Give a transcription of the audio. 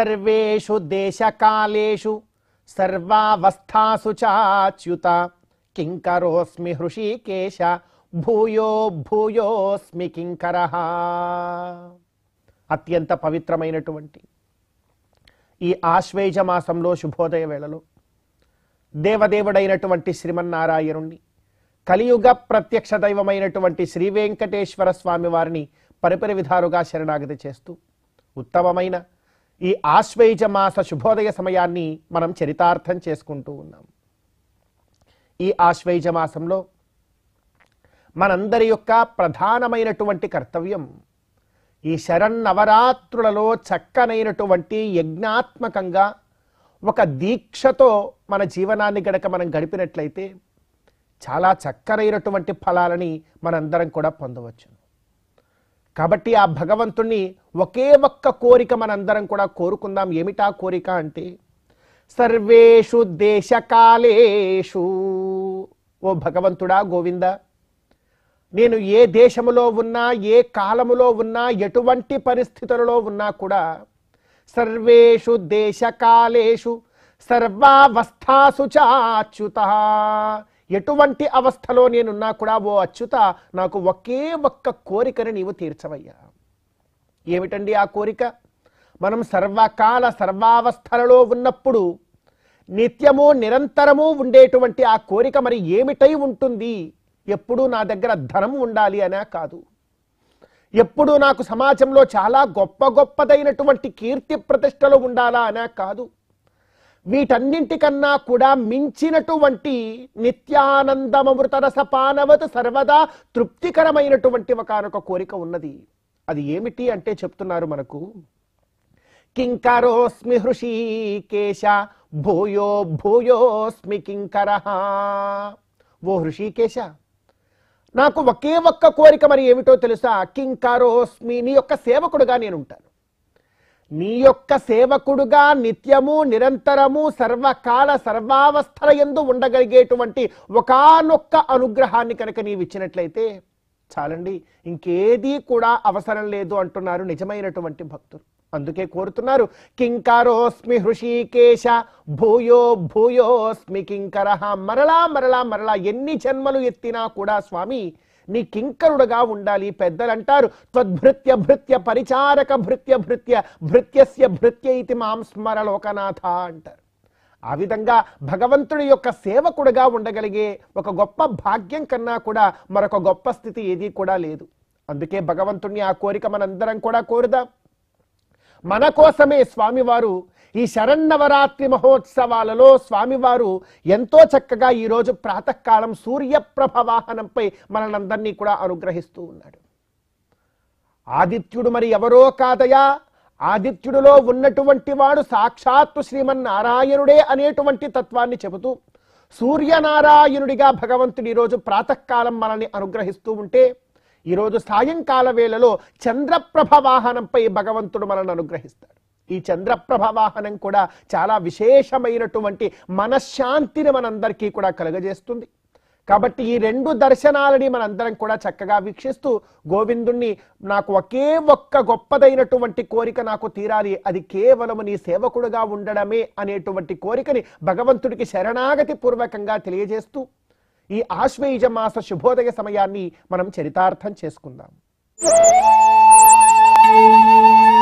సర్వేషు దేశకాలేషు సర్వావస్థాసు చాచ్యుత కింకరోస్మి హృషీకేశ భూయో భూయోస్మి కింకర అత్యంత పవిత్రమైనటువంటి ఈ ఆశ్వేజ మాసంలో శుభోదయ వేళలో దేవదేవుడైనటువంటి శ్రీమన్నారాయణుణ్ణి కలియుగ ప్రత్యక్ష దైవమైనటువంటి శ్రీ వెంకటేశ్వర స్వామి వారిని పరిపరి విధాలుగా శరణాగతి చేస్తూ ఉత్తమమైన ఈ ఆశ్వేజ మాస శుభోదయ సమయాన్ని మనం చరితార్థం చేసుకుంటూ ఉన్నాం ఈ ఆశ్వేజ మాసంలో మనందరి యొక్క ప్రధానమైనటువంటి కర్తవ్యం ఈ శరన్నవరాత్రులలో చక్కనైనటువంటి యజ్ఞాత్మకంగా ఒక దీక్షతో మన జీవనాన్ని గడక మనం గడిపినట్లయితే చాలా చక్కనైనటువంటి ఫలాలని మనందరం కూడా పొందవచ్చు కాబట్టి ఆ భగవంతుణ్ణి ఒకే ఒక్క కోరిక మనందరం కూడా కోరుకుందాం ఏమిటా కోరిక అంటే సర్వేషు దేశకాలేషు ఓ భగవంతుడా గోవింద నేను ఏ దేశములో ఉన్నా ఏ కాలములో ఉన్నా ఎటువంటి పరిస్థితులలో ఉన్నా కూడా సర్వేషు దేశకాలేషు సర్వావస్థాసు చాచ్యుత ఎటువంటి అవస్థలో నేనున్నా కూడా ఓ అచ్యుత నాకు ఒకే ఒక్క కోరికని నీవు తీర్చవయ్యా ఏమిటండి ఆ కోరిక మనం సర్వకాల సర్వావస్థలలో ఉన్నప్పుడు నిత్యము నిరంతరము ఉండేటువంటి ఆ కోరిక మరి ఏమిటై ఉంటుంది ఎప్పుడూ నా దగ్గర ధనం ఉండాలి అనే కాదు ఎప్పుడూ నాకు సమాజంలో చాలా గొప్ప గొప్పదైనటువంటి కీర్తి ప్రతిష్టలు ఉండాలా అనే కాదు వీటన్నింటికన్నా కూడా మించినటువంటి నిత్యానందమృత రసపానవత్ సర్వదా తృప్తికరమైనటువంటి ఒకనొక కోరిక ఉన్నది అది ఏమిటి అంటే చెప్తున్నారు మనకు కింకరోస్మి హృషీకేశ భూయో భూయోస్మి కింకర ఓ హృషీకేశ నాకు ఒకే ఒక్క కోరిక మరి ఏమిటో తెలుసా కింకరోస్మి నీ యొక్క సేవకుడుగా నేను ఉంటాను నీ యొక్క సేవకుడుగా నిత్యము నిరంతరము సర్వకాల సర్వావస్థల ఎందు ఉండగలిగేటువంటి ఒకానొక్క అనుగ్రహాన్ని కనుక నీవు ఇచ్చినట్లయితే చాలండి ఇంకేదీ కూడా అవసరం లేదు అంటున్నారు నిజమైనటువంటి భక్తులు అందుకే కోరుతున్నారు కింకారోస్మి హృషీకేశ భూయో భూయోస్మి కింకర మరలా మరలా మరలా ఎన్ని జన్మలు ఎత్తినా కూడా స్వామి నీ కింకరుడుగా ఉండాలి పెద్దలు అంటారు త్వద్భృత్య భృత్య పరిచారక భృత్య భృత్య భృత్యస్య భృత్య ఇది మాం స్మర లోకనాథ అంటారు ఆ విధంగా భగవంతుడి యొక్క సేవకుడుగా ఉండగలిగే ఒక గొప్ప భాగ్యం కన్నా కూడా మరొక గొప్ప స్థితి ఏదీ కూడా లేదు అందుకే భగవంతుణ్ణి ఆ కోరిక మనందరం కూడా కోరుదాం మన కోసమే స్వామివారు ఈ శరన్నవరాత్రి మహోత్సవాలలో స్వామివారు ఎంతో చక్కగా ఈరోజు ప్రాతకాలం సూర్యప్రభ వాహనంపై మనలందరినీ కూడా అనుగ్రహిస్తూ ఉన్నాడు ఆదిత్యుడు మరి ఎవరో కాదయా ఆదిత్యుడిలో ఉన్నటువంటి వాడు సాక్షాత్తు శ్రీమన్నారాయణుడే అనేటువంటి తత్వాన్ని చెబుతూ సూర్యనారాయణుడిగా భగవంతుడు ఈరోజు ప్రాతకాలం మనల్ని అనుగ్రహిస్తూ ఉంటే ఈరోజు సాయంకాల వేళలో చంద్రప్రభ వాహనంపై భగవంతుడు మనల్ని అనుగ్రహిస్తాడు ఈ చంద్రప్రభ వాహనం కూడా చాలా విశేషమైనటువంటి మనశ్శాంతిని మనందరికీ కూడా కలుగజేస్తుంది కాబట్టి ఈ రెండు దర్శనాలని మనందరం కూడా చక్కగా వీక్షిస్తూ గోవిందుణ్ణి నాకు ఒకే ఒక్క గొప్పదైనటువంటి కోరిక నాకు తీరాలి అది కేవలం నీ సేవకుడుగా ఉండడమే అనేటువంటి కోరికని భగవంతుడికి శరణాగతి పూర్వకంగా తెలియజేస్తూ ఈ ఆశ్వయుజ మాస శుభోదయ సమయాన్ని మనం చరితార్థం చేసుకుందాం